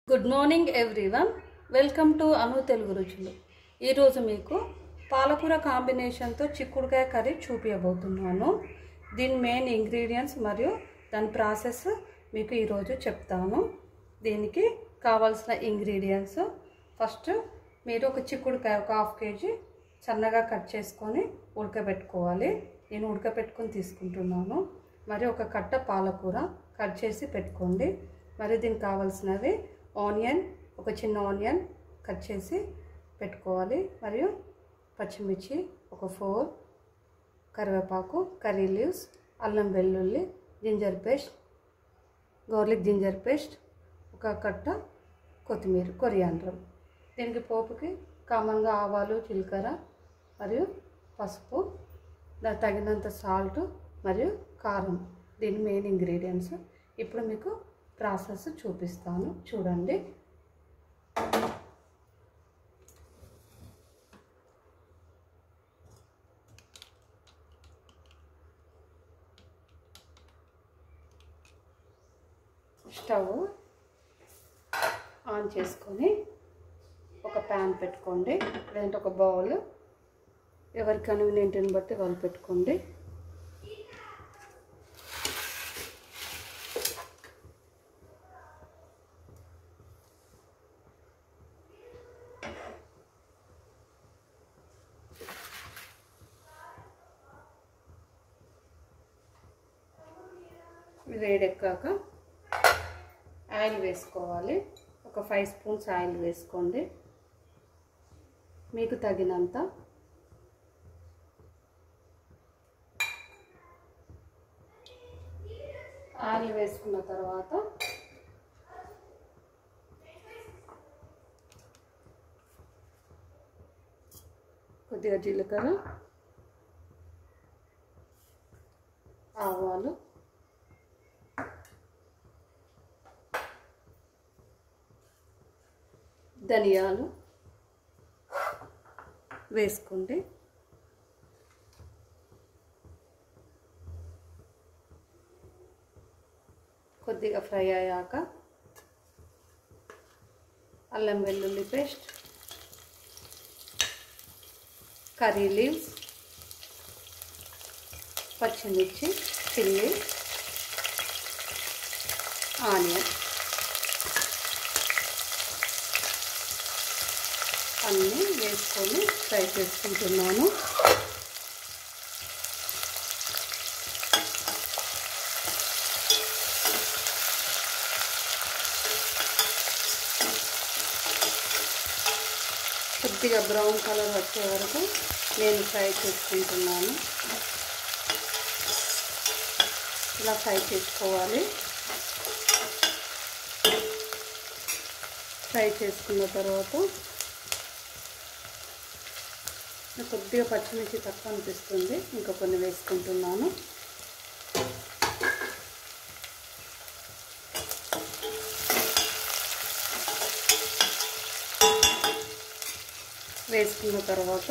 good morning everyone welcome to Anu Telugu Ruchulu ఈరోజు మీకు పాలకూర కాంబినేషన్తో చిక్కుడుకాయ కర్రీ చూపించబోతున్నాను దీని మెయిన్ ఇంగ్రీడియంట్స్ మరియు దాని ప్రాసెస్ మీకు ఈరోజు చెప్తాను దీనికి కావాల్సిన ఇంగ్రీడియంట్స్ ఫస్ట్ మీరు ఒక చిక్కుడుకాయ ఒక హాఫ్ కేజీ సన్నగా కట్ చేసుకొని ఉడకబెట్టుకోవాలి నేను ఉడకబెట్టుకొని తీసుకుంటున్నాను మరి ఒక కట్ట పాలకూర కట్ చేసి పెట్టుకోండి మరి దీనికి కావాల్సినవి ఆనియన్ ఒక చిన్న ఆనియన్ కట్ చేసి పెట్టుకోవాలి మరియు పచ్చిమిర్చి ఒక ఫోర్ కరివేపాకు కర్రీ లీవ్స్ అల్లం వెల్లుల్లి ginger paste garlic ginger paste ఒక కట్ట కొత్తిమీర కొరియాండ్రం దీనికి పోపుకి కామన్గా ఆవాలు జీలకర్ర మరియు పసుపు దానికి తగినంత సాల్ట్ మరియు కారం దీని మెయిన్ ఇంగ్రీడియంట్స్ ఇప్పుడు మీకు ప్రాసెస్ చూపిస్తాను చూడండి స్టవ్ ఆన్ చేసుకొని ఒక ప్యాన్ పెట్టుకోండి లేదంటే ఒక బౌల్ ఎవరి కన్వీనియంట్ని బట్టి వాళ్ళు పెట్టుకోండి వేడెక్కాక ఆయిల్ వేసుకోవాలి ఒక ఫైవ్ స్పూన్స్ ఆయిల్ వేసుకోండి మీకు తగినంత ఆయిల్ వేసుకున్న తర్వాత కొద్దిగా జీలకర్ర ఆవాలు ధనియాలు వేసుకోండి కొద్దిగా ఫ్రై అయ్యాక అల్లం వెల్లుల్లి పేస్ట్ కర్రీ లీవ్స్ పచ్చిమిర్చి చిల్లీ ఆనియన్ అన్నీ వేసుకొని ఫ్రై చేసుకుంటున్నాను కొద్దిగా బ్రౌన్ కలర్ వచ్చే వరకు నేను ఫ్రై చేసుకుంటున్నాను ఇలా ఫ్రై చేసుకోవాలి ఫ్రై చేసుకున్న తర్వాత కొద్దిగా పచ్చిమిర్చి తక్కువ అనిపిస్తుంది ఇంకా కొన్ని వేసుకుంటున్నాను వేసుకున్న తర్వాత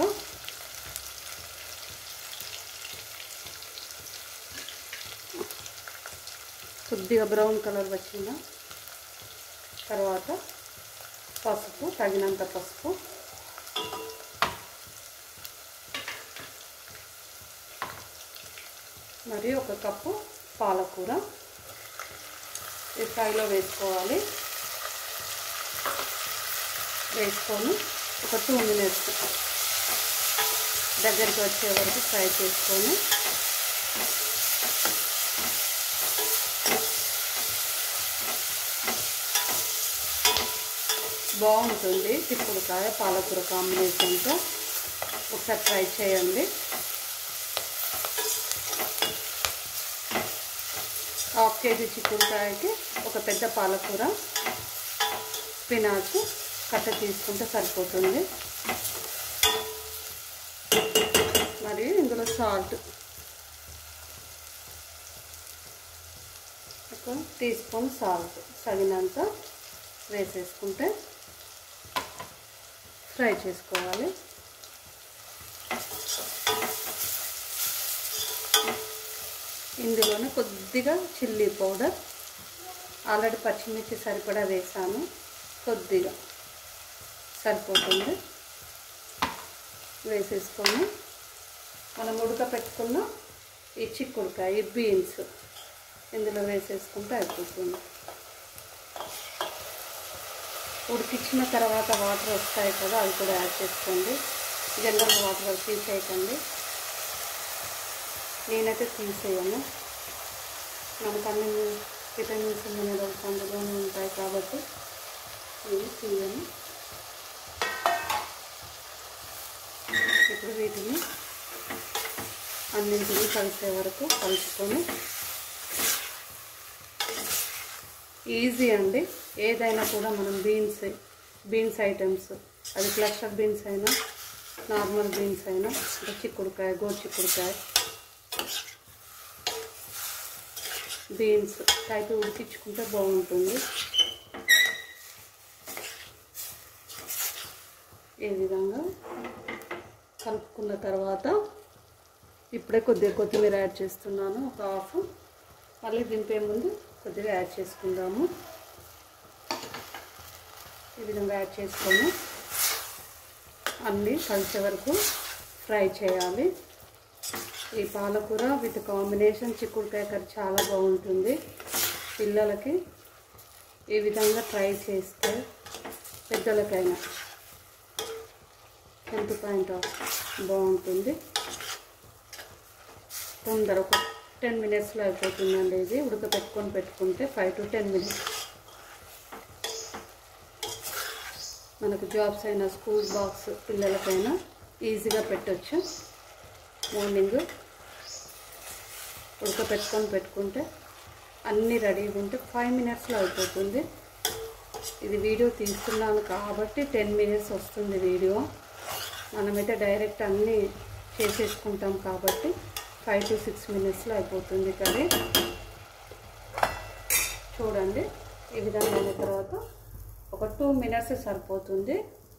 కొద్దిగా బ్రౌన్ కలర్ వచ్చిన తర్వాత పసుపు తగినంత పసుపు మరియు ఒక కప్పు పాలకూర ఈ ఫ్రైలో వేసుకోవాలి వేసుకొని ఒక టూ మినిట్స్ దగ్గరికి వచ్చే వరకు ఫ్రై చేసుకొని బాగుంటుంది చిక్కుడుకాయ పాలకూర కాంబినేషన్తో ఒకసారి ట్రై చేయండి హాఫ్ కేజీ చిక్కుడుకాయకి ఒక పెద్ద పాలకూర స్పినాచ్ కట్ట తీసుకుంటే సరిపోతుంది మరియు ఇందులో సాల్ట్ ఒక టీ స్పూన్ సాల్ట్ తగినంత వేసేసుకుంటే ఫ్రై చేసుకోవాలి ఇందులోనే కొద్దిగా చిల్లీ పౌడర్ ఆల్రెడీ పచ్చిమిర్చి సరిపడా వేసాను కొద్దిగా సరిపోతుంది వేసేసుకొని మనం ఉడక పెట్టుకున్న ఈ చిక్కుడుకాయ ఈ బీన్స్ ఇందులో వేసేసుకుంటే అయిపోతుంది ఉడికించిన తర్వాత వాటర్ వస్తాయి కదా అవి కూడా యాడ్ చేసుకోండి జనరల్ వాటర్ తీసేయకండి నేనైతే తీసేయను మనకు అన్ని విటమిన్స్ మినరల్స్ అందులోనే ఉంటాయి కాబట్టి నేను తీయను ఇప్పుడు వీటిని అన్నింటినీ కలిసే వరకు కలుపుకొని ఈజీ అండి ఏదైనా కూడా మనం బీన్స్ బీన్స్ ఐటమ్స్ అది క్లస్టర్ బీన్స్ అయినా నార్మల్ బీన్స్ అయినా అంటే చిక్కుడుకాయ గోరు చిక్కుడుకాయ బీన్స్ టైప్ ఉడికించుకుంటే బాగుంటుంది ఈ విధంగా కలుపుకున్న తర్వాత ఇప్పుడే కొద్దిగా కొత్తిమీర యాడ్ చేస్తున్నాను ఒక హాఫ్ మళ్ళీ దింపే ముందు కొద్దిగా యాడ్ చేసుకుందాము ఈ విధంగా యాడ్ చేసుకొని అన్నీ కలిసే వరకు ఫ్రై చేయాలి ఈ పాలకూర విత్ కాంబినేషన్ చిక్కుడుకాయ కర్రీ చాలా బాగుంటుంది పిల్లలకి ఈ విధంగా ట్రై చేస్తే పెద్దలకైనా హెల్త్ పాయింట్ ఆఫ్ బాగుంటుంది తొందర ఒక టెన్ మినిట్స్లో అయిపోతుందండి ఇది ఉడకపెట్టుకొని పెట్టుకుంటే ఫైవ్ టు టెన్ మినిట్స్ మనకు జాబ్స్ అయినా స్కూల్ బాక్స్ పిల్లలకైనా ఈజీగా పెట్టొచ్చు మార్నింగ్ ఉడకపెట్టుకొని పెట్టుకుంటే అన్నీ రెడీగా ఉంటే ఫైవ్ మినిట్స్లో అయిపోతుంది ఇది వీడియో తీస్తున్నాను కాబట్టి టెన్ మినిట్స్ వస్తుంది వీడియో మనమైతే డైరెక్ట్ అన్నీ చేసేసుకుంటాం కాబట్టి ఫైవ్ టు సిక్స్ మినిట్స్లో అయిపోతుంది కర్రీ చూడండి ఈ విధంగా అయిన తర్వాత ఒక టూ మినిట్స్ సరిపోతుంది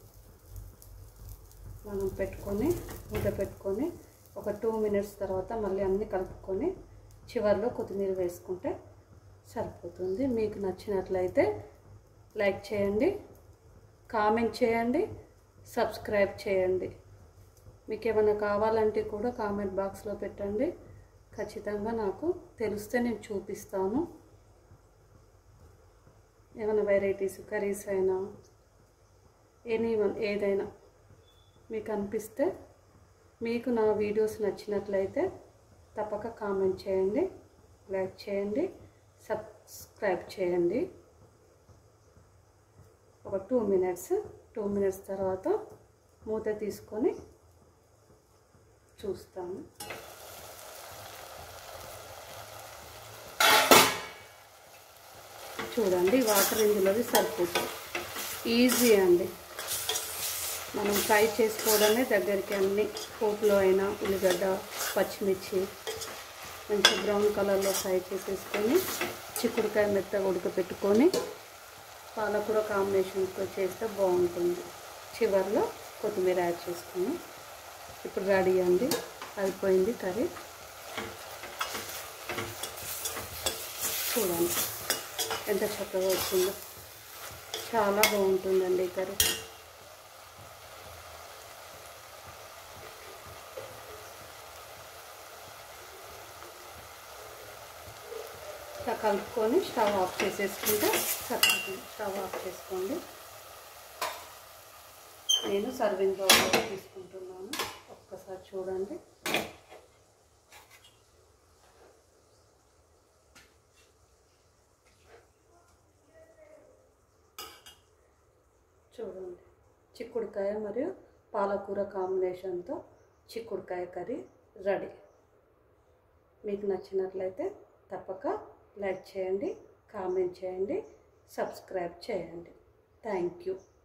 మనం పెట్టుకొని మూత పెట్టుకొని ఒక టూ మినిట్స్ తర్వాత మళ్ళీ అన్నీ కలుపుకొని చివరిలో కొత్తిమీర వేసుకుంటే సరిపోతుంది మీకు నచ్చినట్లయితే లైక్ చేయండి కామెంట్ చేయండి సబ్స్క్రైబ్ చేయండి మీకు ఏమైనా కావాలంటే కూడా కామెంట్ బాక్స్లో పెట్టండి ఖచ్చితంగా నాకు తెలిస్తే నేను చూపిస్తాను ఏమైనా వెరైటీస్ కర్రీస్ అయినా ఎనీ వన్ ఏదైనా మీకు అనిపిస్తే మీకు నా వీడియోస్ నచ్చినట్లయితే తప్పక కామెంట్ చేయండి లైక్ చేయండి సబ్స్క్రైబ్ చేయండి ఒక టూ మినిట్స్ టూ మినిట్స్ తర్వాత మూత తీసుకొని చూస్తాను చూడండి వాటర్ ఇందులోవి సరిపోతుంది ఈజీ అండి మనం ఫ్రై చేసుకోవడమే దగ్గరికి అన్ని పోపులో అయినా ఉల్లిగడ్డ పచ్చిమిర్చి మంచి బ్రౌన్ కలర్లో ఫ్రై చేసేసుకొని చిక్కుడుకాయ మెత్తగా ఉడకపెట్టుకొని పాలకూర కాంబినేషన్తో చేస్తే బాగుంటుంది చివరిలో కొత్తిమీర యాడ్ చేసుకుని ఇప్పుడు రెడీ అండి అయిపోయింది కర్రీ చూడండి ఎంత చక్కగా వచ్చిందో చాలా బాగుంటుందండి ఈ కర్రీ ఇట్లా కలుపుకొని స్టవ్ ఆఫ్ చేసేసుకుంటే సరిపోతుంది స్టవ్ ఆఫ్ చేసుకోండి నేను సర్వింగ్ బౌల్లో తీసుకుంటున్నాను ఒక్కసారి చూడండి చూడండి చిక్కుడుకాయ మరియు పాలకూర కాంబినేషన్తో చిక్కుడుకాయ కర్రీ రెడీ మీకు నచ్చినట్లయితే తప్పక లైక్ చేయండి కామెంట్ చేయండి సబ్స్క్రైబ్ చేయండి థ్యాంక్ యూ